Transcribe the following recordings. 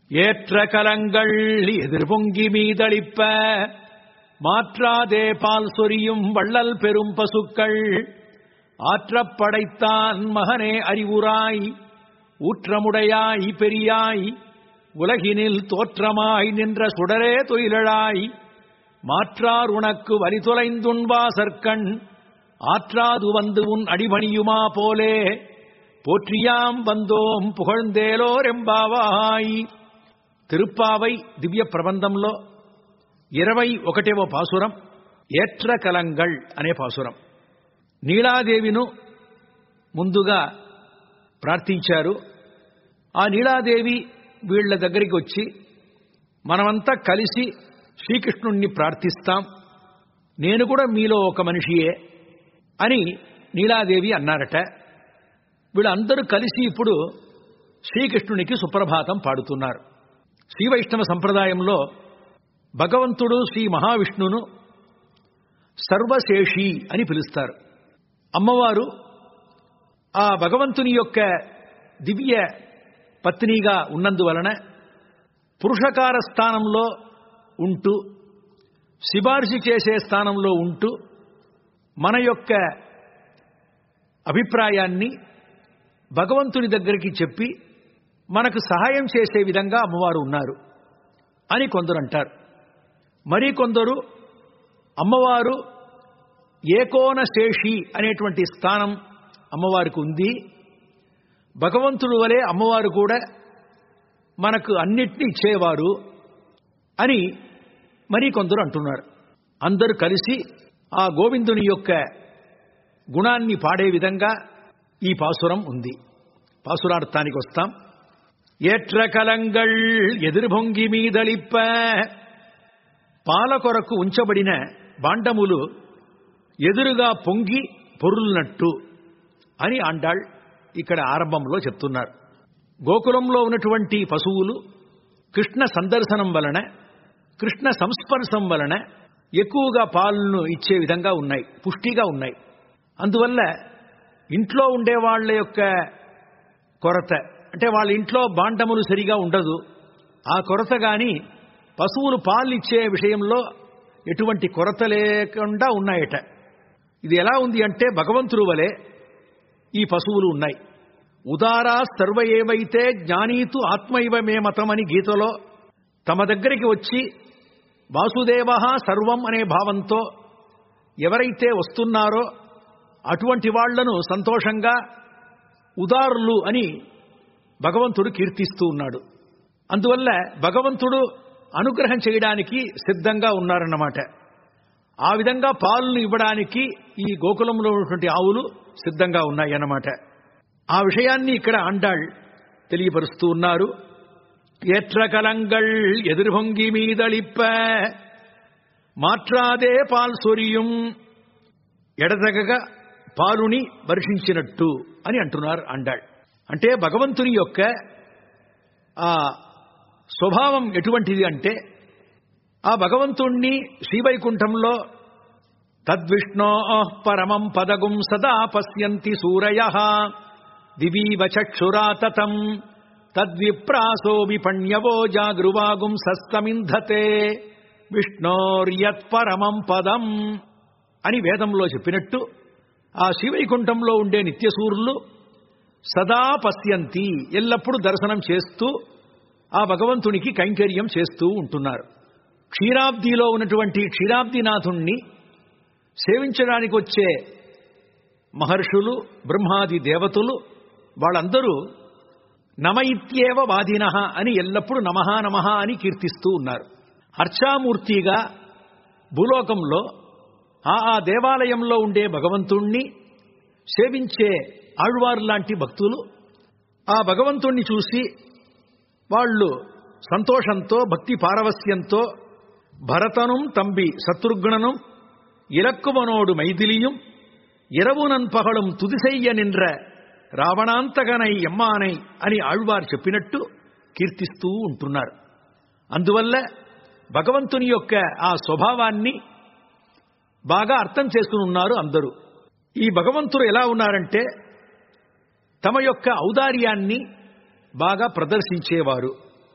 ஏற்ற கலங்கள் எதிர்பொங்கி மீதளிப்ப மாற்றாதே பால் சொரியும் வள்ளல் பெரும் பசுக்கள் ஆற்றப் படைத்தான் மகனே அறிவுராய் ஊற்றமுடையாய் பெரியாய் உலகினில் தோற்றமாய் நின்ற சுடரே துயிலழாய் மாற்றார் உனக்கு வரி தொலைந்துண்பா சற்கண் ஆற்றாது வந்து உன் அடிபணியுமா போலே போற்றியாம் வந்தோம் పుగழ்ందేలోర్ ఎంబావాయి తిరుప్పావై దివ్య ప్రబంధంలో ఇరవై ఒకటవ పాసురం ఏట్ర కలంగళ్ అనే పాసురం నీలాదేవిను ముందుగా ప్రార్థించారు ఆ నీలాదేవి వీళ్ల దగ్గరికి వచ్చి మనమంతా కలిసి శ్రీకృష్ణుణ్ణి ప్రార్థిస్తాం నేను కూడా మీలో ఒక మనిషియే అని నీలాదేవి అన్నారట వీళ్ళందరూ కలిసి ఇప్పుడు శ్రీకృష్ణునికి సుప్రభాతం పాడుతున్నారు శ్రీ వైష్ణవ సంప్రదాయంలో భగవంతుడు శ్రీ మహావిష్ణును సర్వశేషి అని పిలుస్తారు అమ్మవారు ఆ భగవంతుని యొక్క దివ్య పత్నిగా ఉన్నందువలన పురుషకార స్థానంలో ఉంటూ సిబార్సు చేసే స్థానంలో ఉంటూ మన యొక్క అభిప్రాయాన్ని భగవంతుని దగ్గరికి చెప్పి మనకు సహాయం చేసే విధంగా అమ్మవారు ఉన్నారు అని కొందరు అంటారు మరి కొందరు అమ్మవారు ఏకోన శేషి అనేటువంటి స్థానం అమ్మవారికి ఉంది భగవంతుడు వలె అమ్మవారు కూడా మనకు అన్నిటినీ ఇచ్చేవారు అని మరి కొందరు అంటున్నారు అందరూ కలిసి ఆ గోవిందుని యొక్క గుణాన్ని పాడే విధంగా ఈ పాసురం ఉంది పాసురార్థానికి వస్తాం ఏట్ర కలంగళ్ ఎదురుభొంగి మీదలిప్ప పాల కొరకు ఉంచబడిన బాండములు ఎదురుగా పొంగి పొరులునట్టు అని అండాళ్ ఇక్కడ ఆరంభంలో చెప్తున్నారు గోకులంలో ఉన్నటువంటి పశువులు కృష్ణ సందర్శనం వలన కృష్ణ సంస్పర్శం వలన ఎక్కువగా పాలను ఇచ్చే విధంగా ఉన్నాయి పుష్టిగా ఉన్నాయి అందువల్ల ఇంట్లో ఉండే వాళ్ళ యొక్క కొరత అంటే వాళ్ళ ఇంట్లో బాండములు సరిగా ఉండదు ఆ కొరత గాని పశువులు పాలు ఇచ్చే విషయంలో ఎటువంటి కొరత లేకుండా ఉన్నాయట ఇది ఎలా ఉంది అంటే భగవంతుడు వలె ఈ పశువులు ఉన్నాయి ఉదారా సర్వ ఏవైతే జ్ఞానీతు ఆత్మైవ మే మతమని గీతలో తమ దగ్గరికి వచ్చి వాసుదేవ సర్వం అనే భావంతో ఎవరైతే వస్తున్నారో అటువంటి వాళ్లను సంతోషంగా ఉదారులు అని భగవంతుడు కీర్తిస్తూ ఉన్నాడు అందువల్ల భగవంతుడు అనుగ్రహం చేయడానికి సిద్ధంగా ఉన్నారన్నమాట ఆ విధంగా పాలను ఇవ్వడానికి ఈ గోకులంలో ఉన్నటువంటి ఆవులు సిద్ధంగా ఉన్నాయి అన్నమాట ఆ విషయాన్ని ఇక్కడ అండాళ్ తెలియపరుస్తూ ఉన్నారు ఏట్ర కలంగళ్ ఎదురుభొంగి మీదళిప్ప మాట్రాదే పాల్ సొరియం ఎడతగగా పాలుని వర్షించినట్టు అని అంటున్నారు అండాళ్ అంటే భగవంతుని యొక్క ఆ స్వభావం ఎటువంటిది అంటే ఆ భగవంతుణ్ణి శ్రీవైకుంఠంలో తద్విష్ణో పరమం పదగుం సదా పశ్యంతి సూరయ దివీవ చక్షురాతతం తద్విప్రాసో విపణ్యవో జాగృవాగుం సస్తమింధతే విష్ణోర్యత్ పరమం పదం అని వేదంలో చెప్పినట్టు ఆ శ్రీవైకుంఠంలో ఉండే నిత్యసూరులు సదా పశ్యంతి ఎల్లప్పుడూ దర్శనం చేస్తూ ఆ భగవంతునికి కైంకర్యం చేస్తూ ఉంటున్నారు క్షీరాబ్దిలో ఉన్నటువంటి క్షీరాబ్దినాథుణ్ణి సేవించడానికి వచ్చే మహర్షులు బ్రహ్మాది దేవతలు వాళ్ళందరూ నమ ఇత్యేవ వాదిన అని ఎల్లప్పుడూ నమః నమః అని కీర్తిస్తూ ఉన్నారు అర్చామూర్తిగా భూలోకంలో ఆ ఆ దేవాలయంలో ఉండే భగవంతుణ్ణి సేవించే ఆళ్వారు లాంటి భక్తులు ఆ భగవంతుణ్ణి చూసి వాళ్ళు సంతోషంతో భక్తి పారవస్యంతో భరతనుం తంబి శత్రుఘ్ననుం இலக்குவனோடு மைதிலியும் இரவு நண்பகலும் తుదిసెయ్య నిండ్ర రావణాంతగనై ఎమ్మానై అని ఆళ్వారు చెప్పినట్టు కీర్తిస్తూ ఉంటున్నారు అందువల్ల భగవంతుని యొక్క ఆ స్వభావాన్ని బాగా అర్థం చేసుకుని ఉన్నారు అందరూ ఈ భగవంతుడు ఎలా ఉన్నారంటే తమ యొక్క ఔదార్యాన్ని బాగా ప్రదర్శించేవారు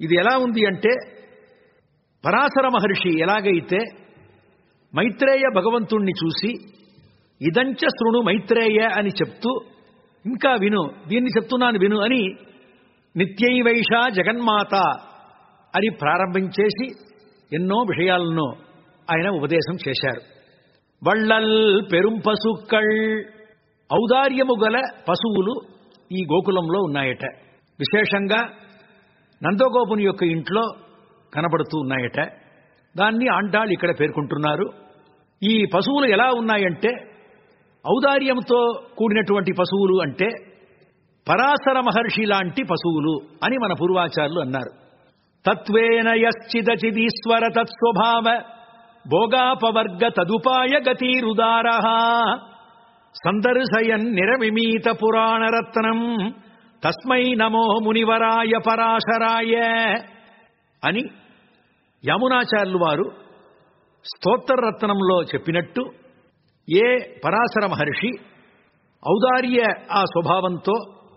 ఇది ఎలా ఉంది అంటే పరాశర మహర్షి ఎలాగైతే మైత్రేయ భగవంతుణ్ణి చూసి ఇదంచ శృణు మైత్రేయ అని చెప్తూ ఇంకా విను దీన్ని చెప్తున్నాను విను అని నిత్యైవైష జగన్మాత అని ప్రారంభించేసి ఎన్నో విషయాలను ఆయన ఉపదేశం చేశారు వళ్ళల్ పెరుం పశుక్కళ్ ఔదార్యము గల పశువులు ఈ గోకులంలో ఉన్నాయట విశేషంగా నందగోపుని యొక్క ఇంట్లో కనబడుతూ ఉన్నాయట దాన్ని ఆండాళ్ళు ఇక్కడ పేర్కొంటున్నారు ఈ పశువులు ఎలా ఉన్నాయంటే ఔదార్యంతో కూడినటువంటి పశువులు అంటే పరాశర మహర్షి లాంటి పశువులు అని మన పూర్వాచారులు అన్నారు తత్వేన యశ్చిదచిదీశ్వర తత్స్వభావ భోగాపవర్గ తదుపాయ గతిరుదార సందర్శయన్ నిరమిమీత పురాణరత్నం తస్మై నమో మునివరాయ పరాశరాయ అని యమునాచార్యులు వారు స్తోత్రరత్నంలో చెప్పినట్టు ఏ పరాశర మహర్షి ఔదార్య ఆ స్వభావంతో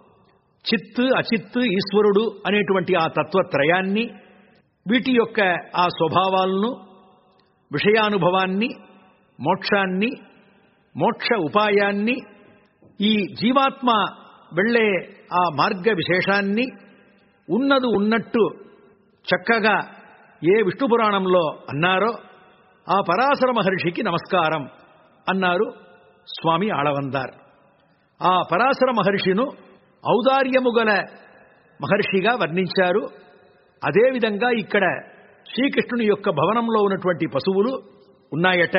చిత్ అచిత్ ఈశ్వరుడు అనేటువంటి ఆ తత్వత్రయాన్ని వీటి యొక్క ఆ స్వభావాలను విషయానుభవాన్ని మోక్షాన్ని మోక్ష ఉపాయాన్ని ఈ జీవాత్మ వెళ్ళే ఆ మార్గ విశేషాన్ని ఉన్నదు ఉన్నట్టు చక్కగా ఏ విష్ణు పురాణంలో అన్నారో ఆ పరాశర మహర్షికి నమస్కారం అన్నారు స్వామి ఆళవందార్ ఆ పరాశర మహర్షిను ఔదార్యము గల మహర్షిగా వర్ణించారు అదేవిధంగా ఇక్కడ శ్రీకృష్ణుని యొక్క భవనంలో ఉన్నటువంటి పశువులు ఉన్నాయట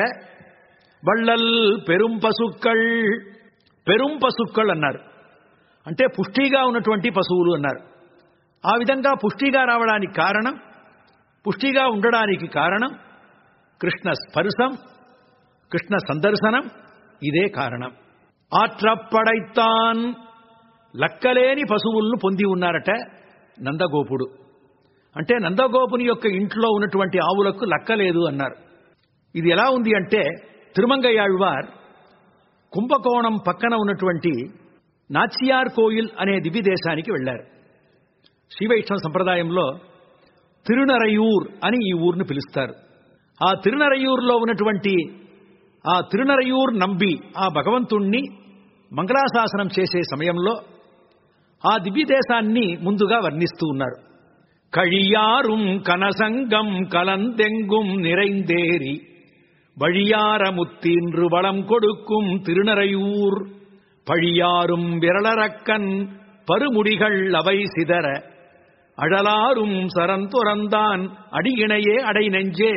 వళ్ళల్ పెరుం పశుక్కళ్ పెరుం పశుక్కళ్ అన్నారు అంటే పుష్టిగా ఉన్నటువంటి పశువులు అన్నారు ఆ విధంగా పుష్టిగా రావడానికి కారణం పుష్టిగా ఉండడానికి కారణం కృష్ణ స్పర్శం కృష్ణ సందర్శనం ఇదే కారణం ఆట్రప్పడైతాన్ లక్కలేని పశువులను పొంది ఉన్నారట నందగోపుడు అంటే నందగోపుని యొక్క ఇంట్లో ఉన్నటువంటి ఆవులకు లక్కలేదు అన్నారు ఇది ఎలా ఉంది అంటే తిరుమంగయాழ்వార్ కుంభకోణం పక్కన ఉన్నటువంటి నాచియార్ కోయిల్ అనే దివ్య దేశానికి వెళ్లారు శ్రీవైష్ణవ సంప్రదాయంలో తిరునరయూర్ అని ఈ ఊరిని పిలుస్తారు ఆ తిరునరయూర్లో ఉన్నటువంటి ఆ తిరునరయూర్ నంబి ఆ భగవంతుణ్ణి మంగళాశాసనం చేసే సమయంలో ఆ దివ్య దేశాన్ని ముందుగా వర్ణిస్తూ ఉన్నారు కழிయారుం కనసంగం కలందెంగుం நிறைந்தேரி வழியாரமுத்தீன்று வளம் கொடுக்கும் திருநறையூர் பழியாரும் விரளரக்கன் பருமுடிகள் அவை சிதற అడలారుం సరంతురందాన్ అడిగినయే అడై నెంజే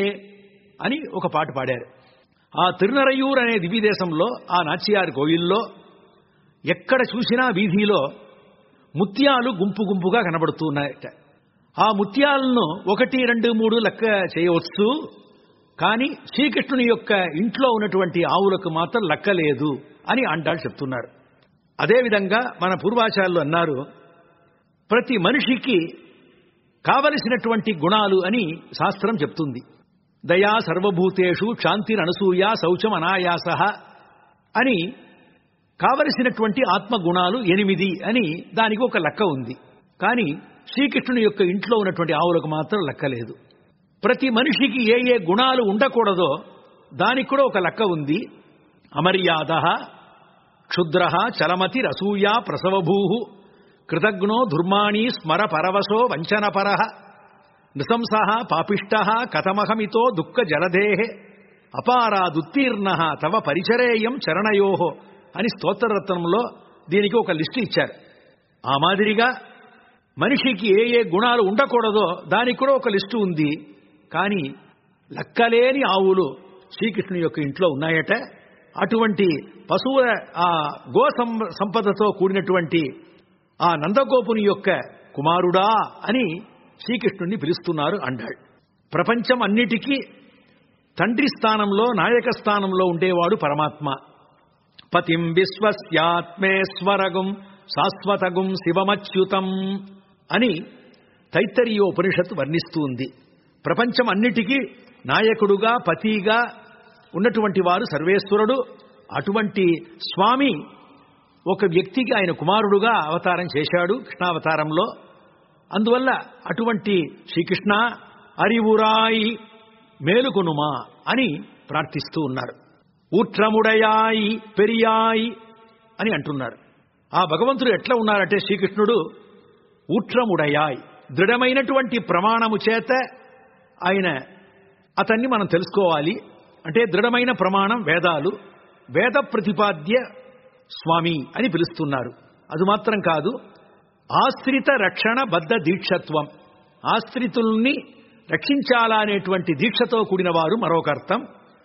అని ఒక పాట పాడారు ఆ తిరునరయూర్ అనే దివ్యదేశంలో ఆ నాచియార్ కోయిల్లో ఎక్కడ చూసినా వీధిలో ముత్యాలు గుంపు గుంపుగా కనబడుతున్నాయట ఆ ముత్యాలను ఒకటి రెండు మూడు లెక్క చేయవచ్చు కానీ శ్రీకృష్ణుని యొక్క ఇంట్లో ఉన్నటువంటి ఆవులకు మాత్రం లెక్కలేదు అని అంటాళ్ళు చెప్తున్నారు అదేవిధంగా మన పూర్వాచార్యులు అన్నారు ప్రతి మనిషికి కావలసినటువంటి గుణాలు అని శాస్త్రం చెప్తుంది దయా సర్వభూతేషు శాంతిర్ అనసూయ శౌచం అనాయాస అని కావలసినటువంటి ఆత్మగుణాలు ఎనిమిది అని దానికి ఒక లెక్క ఉంది కానీ శ్రీకృష్ణుని యొక్క ఇంట్లో ఉన్నటువంటి ఆవులకు మాత్రం లెక్కలేదు ప్రతి మనిషికి ఏ ఏ గుణాలు ఉండకూడదో దానికి కూడా ఒక లెక్క ఉంది అమర్యాద క్షుద్ర చలమతి రసూయ ప్రసవభూ కృతజ్ఞో దుర్మాణి స్మర పరవశో వంచనపర నృశంస పాపిష్ట కథమహమితో దుఃఖ జలదే అపారాదుత్తీర్ణ తవ పరిచరేయం చరణయో అని స్తోత్రరత్నంలో దీనికి ఒక లిస్టు ఇచ్చారు ఆ మాదిరిగా మనిషికి ఏ ఏ గుణాలు ఉండకూడదో దానికి కూడా ఒక లిస్టు ఉంది కానీ లక్కలేని ఆవులు శ్రీకృష్ణుని యొక్క ఇంట్లో ఉన్నాయట అటువంటి పశువుల ఆ గో సం- సంపదతో కూడినటువంటి ఆ నందగోపుని యొక్క కుమారుడా అని శ్రీకృష్ణుణ్ణి పిలుస్తున్నారు అంటాడు ప్రపంచం అన్నిటికీ తండ్రి స్థానంలో నాయక స్థానంలో ఉండేవాడు పరమాత్మ పతిం విశ్వస్యాత్మేశ్వరగుం శాశ్వతగుం శివమచ్యుతం అని తైత్తరీయ ఉపనిషత్తు వర్ణిస్తూ ఉంది ప్రపంచం అన్నిటికీ నాయకుడుగా పతిగా ఉన్నటువంటి వారు సర్వేశ్వరుడు అటువంటి స్వామి ఒక వ్యక్తికి ఆయన కుమారుడుగా అవతారం చేశాడు కృష్ణావతారంలో అందువల్ల అటువంటి శ్రీకృష్ణ అరివురాయి మేలుకొనుమా అని ప్రార్థిస్తూ ఉన్నారు ఊట్రముడయాయి పెరియాయి అని అంటున్నారు ఆ భగవంతుడు ఎట్లా ఉన్నారంటే శ్రీకృష్ణుడు ఊట్రముడయాయ్ దృఢమైనటువంటి ప్రమాణము చేత ఆయన అతన్ని మనం తెలుసుకోవాలి అంటే దృఢమైన ప్రమాణం వేదాలు వేద ప్రతిపాద్య స్వామి అని పిలుస్తున్నారు అది మాత్రం కాదు ఆశ్రిత రక్షణ బద్ధ దీక్షత్వం ఆశ్రితుల్ని రక్షించాలనేటువంటి దీక్షతో కూడిన వారు మరొక అర్థం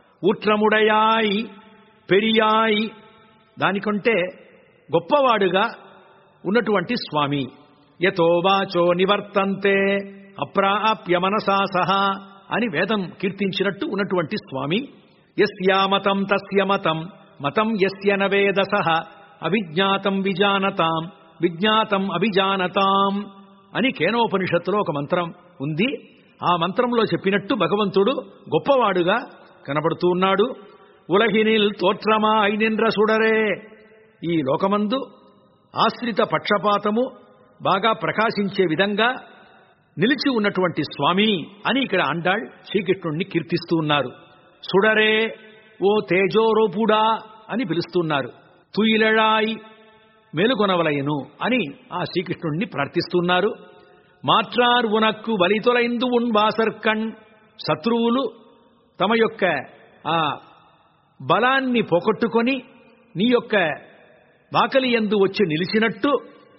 ఉట్రముడయాయి పెరియాయి దానికంటే గొప్పవాడుగా ఉన్నటువంటి స్వామి యతో వాచో నివర్తంతే అప్రాప్య మనసా సహా అని వేదం కీర్తించినట్టు ఉన్నటువంటి స్వామి యస్యా మతం తస్య మతం మతం యస్య నవేదస అవిజ్ఞాతం విజానతాం విజ్ఞాతం అభిజానతాం అని కేనోపనిషత్తులో ఒక మంత్రం ఉంది ఆ మంత్రంలో చెప్పినట్టు భగవంతుడు గొప్పవాడుగా కనబడుతూ ఉన్నాడు ఉలహినిల్ తోట్రమా ఐనింద్ర సుడరే ఈ లోకమందు ఆశ్రిత పక్షపాతము బాగా ప్రకాశించే విధంగా నిలిచి ఉన్నటువంటి స్వామి అని ఇక్కడ అండాళ్ శ్రీకృష్ణుణ్ణి కీర్తిస్తూ ఉన్నారు సుడరే ఓ తేజోరూపుడా అని పిలుస్తున్నారు తుయిలళాయి మేలుకొనవలయను అని ఆ శ్రీకృష్ణుణ్ణి ప్రార్థిస్తున్నారు మాట్రార్ ఉనక్కు బలితొలైందు ఉన్ వాసర్కణ్ శత్రువులు తమ యొక్క ఆ బలాన్ని పోగొట్టుకొని నీ యొక్క వాకలి ఎందు వచ్చి నిలిచినట్టు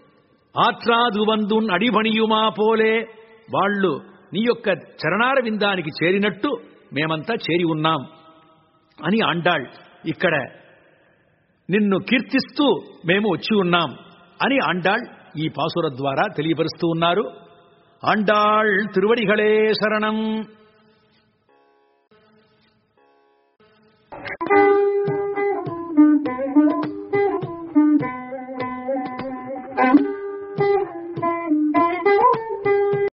ఆత్రాదు వందున్ అడిభణియుమా పోలే వాళ్ళు నీ యొక్క చరణార విందానికి చేరినట్టు మేమంతా చేరి ఉన్నాం అని అండాళ్ ఇక్కడ నిన్ను కీర్తిస్తూ మేము వచ్చి ఉన్నాం అని అండాళ్ ఈ పాసుర ద్వారా తెలియపరుస్తూ ఉన్నారు అండాళ్ తిరువడిகளே శరణం Thank you.